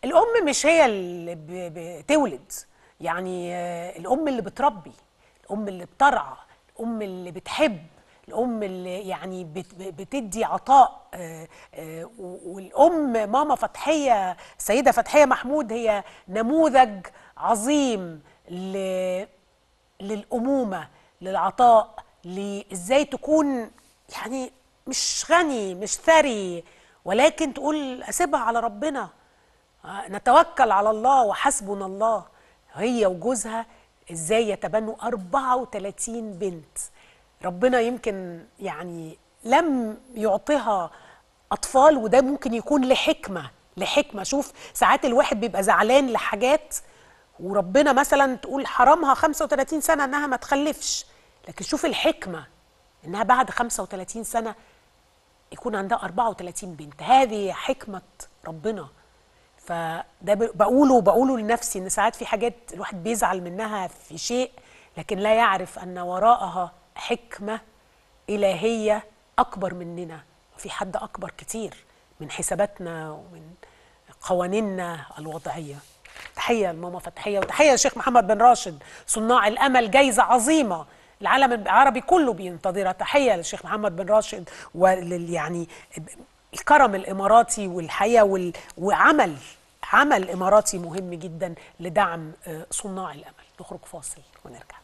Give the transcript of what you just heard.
الام مش هي اللي ب- بتولد يعني آه، الام اللي بتربي الام اللي بترعى الام اللي بتحب الام اللي يعني بت- بتدي عطاء آه، آه، و- والام ماما فتحيه سيده فتحيه محمود هي نموذج عظيم ل للأمومة للعطاء لإزاي تكون يعني مش غني مش ثري ولكن تقول أسيبها على ربنا آه، نتوكل على الله وحسبنا الله هي وجوزها إزاي يتبنوا 34 بنت ربنا يمكن يعني لم يعطيها أطفال وده ممكن يكون لحكمة لحكمة شوف ساعات الواحد بيبقى زعلان لحاجات وربنا مثلا تقول حرمها 35 سنة انها ما تخلفش لكن شوف الحكمة انها بعد 35 سنة يكون عندها 34 بنت هذه حكمة ربنا فده ب- بقوله بقوله لنفسي ان ساعات في حاجات الواحد بيزعل منها في شيء لكن لا يعرف ان وراءها حكمة إلهية أكبر مننا وفي حد أكبر كتير من حساباتنا ومن قوانيننا الوضعية تحية لماما فتحية وتحية للشيخ محمد بن راشد صناع الأمل جايزة عظيمة العالم العربي كله بينتظرها تحية للشيخ محمد بن راشد ولل يعني الكرم الإماراتي والحياة وال... وعمل عمل إماراتي مهم جدا لدعم آه، صناع الأمل نخرج فاصل ونرجع